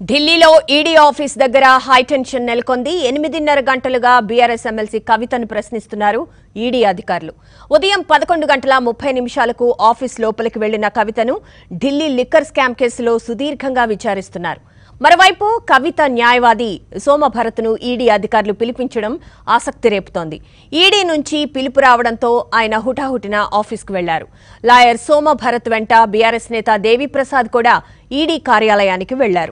ఢిల్లీలో ED office దగ్గర high tension నెలకొంది ఎనిమిదిన్నర గంటలుగా బీఆర్ఎస్ ఎమ్మెల్సీ కవితను ప్రశ్నిస్తున్నారు ఈడీ అధికారులు ఉదయం పదకొండు గంటల ముప్పై నిమిషాలకు ఆఫీస్ లోపలికి వెళ్లిన కవితను ఢిల్లీ లిక్కర్ స్కామ్ కేసులో సుదీర్ఘంగా విచారిస్తున్నారు మరోవైపు కవిత న్యాయవాది సోమభరత్ను ఈడీ అధికారులు పిలిపించడం ఆసక్తి రేపుతోంది ఈడీ నుంచి పిలుపు రావడంతో ఆయన హుటాహుటిన ఆఫీస్కు వెళ్లారు లాయర్ సోమభరత్ వెంట బీఆర్ఎస్ నేత దేవిప్రసాద్ కూడా ఈడీ కార్యాలయానికి వెళ్లారు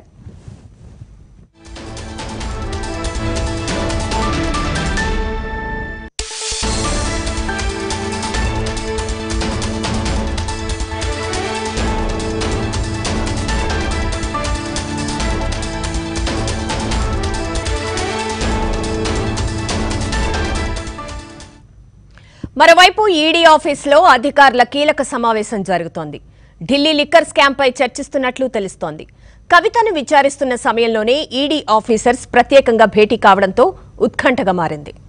మరోవైపు ఈడీ ఆఫీసులో అధికారుల కీలక సమావేశం జరుగుతోంది ఢిల్లీ లిక్కర్ స్కామ్పై చర్చిస్తున్నట్లు తెలుస్తోంది కవితను విచారిస్తున్న సమయంలోనే ఈడీ ఆఫీసర్స్ ప్రత్యేకంగా భేటీ కావడంతో ఉత్కంఠగా మారింది